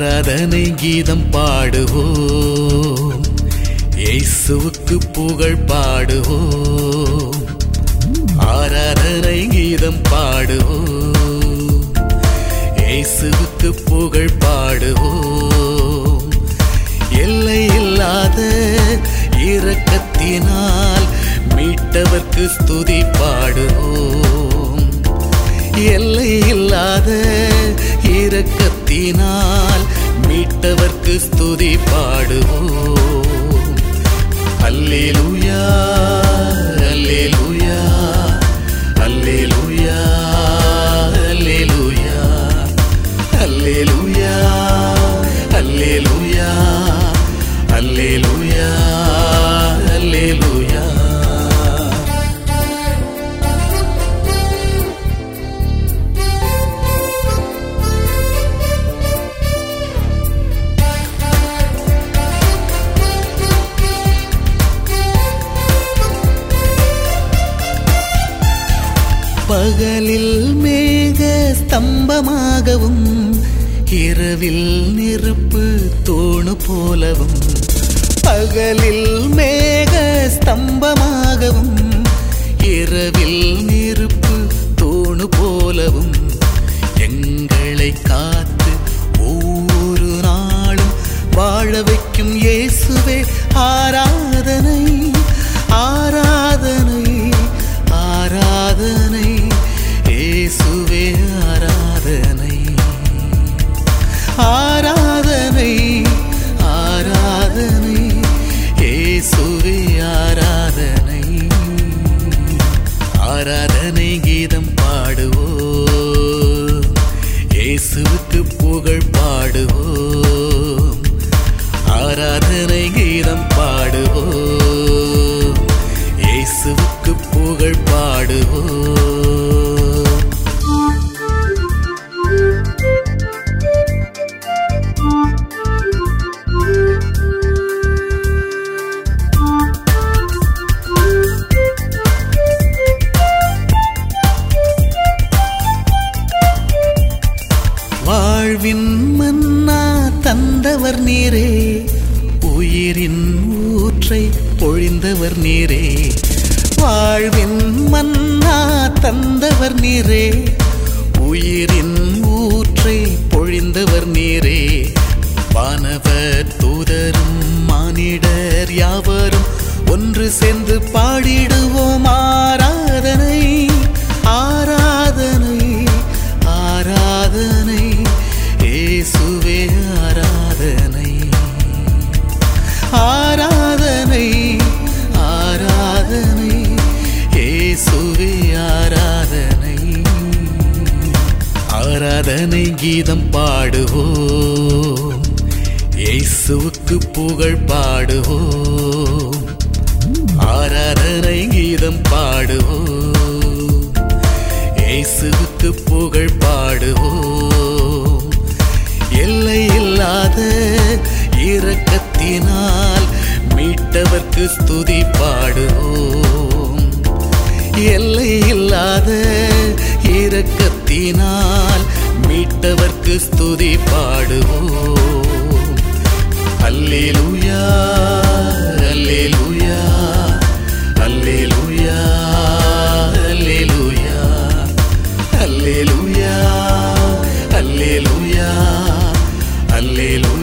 ஆராதனை கீதம் பாடுவோம் இயேசுவுக்கு புகழ் பாடுவோம் ஆராதனை கீதம் பாடுவோம் இயேசுவுக்கு புகழ் பாடுவோம் எல்லை இல்லாத இரக்கத்தினால் மீட்டவர்க்கு ஸ்துதி பாடுவோம் எல்லை இல்லாத இரக்கத்தினால் மீட்டவர்க்கு ஸ்துதி பாடுவோம் அல்லேலூயா அல்லேலூயா அல்லேலூயா அல்லேலூயா அல்லேலூயா அல்லேலூயா அல்லேலூயா அல்லேலூயா பகலில் மேக ஸ்தம்பமாகவும் இரவில் நெருப்பு தோணு போலவும் பகலில் மேக ஸ்தம்பமாகவும் இரவில் நெருப்பு தோணு போலவும் எங்களை காத்து ஒவ்வொரு நாளும் வாழ வைக்கும் இயேசுவே ஆராதனை ஆராதனை ஆராதனை இயேசுவே ஆராதனை ஆராதனை ஆராதனை இயேசுவே ஆராதனை ஆராதனை கீதம் பாடுவோம் இயேசுவுக்கு புகழ் பாடுவோம் ஆராதனை கீதம் பாடுவோம் இயேசுவுக்கு புகழ் பாடுவோம் வாழ்வின் மன்னா தந்தவர் நீரே உயிரின் ஊற்றை பொழிந்தவர் நீரே வாழ்வின் மன்னா தந்தவர் நீரே உயிரின் ஊற்றை பொழிந்தவர் நீரே வானவர் தூதரும் மானிடர் யாவரும் ஒன்று சேர்ந்து பாடிடுவோம் ஆராதனை ஆராதனை ஆராதனை இயேசுவே ஆராதனை ஆராதனை ஆராதனை இயேசுவே ஆராதனை ஆராதனை கீதம் பாடுவோம் இயேசுவுக்கு புகழ் பாடுவோம் ஆராதனை கீதம் பாடுவோம் இயேசுவுக்கு புகழ் பாடுவோம் எல்லை இல்லாத இரக்கத்தினால் மீட்டவர்க்கு ஸ்துதி பாடுவோம் எல்லை இல்லாத இரக்கத்தினால் மீட்டவர்க்கு ஸ்துதி பாடுவோம் அல்லேலூயா அல்லேலூயா அல்லேலூயா அல்லேலூயா அல்லேலூயா அல்லேலூயா அல்லேலூயா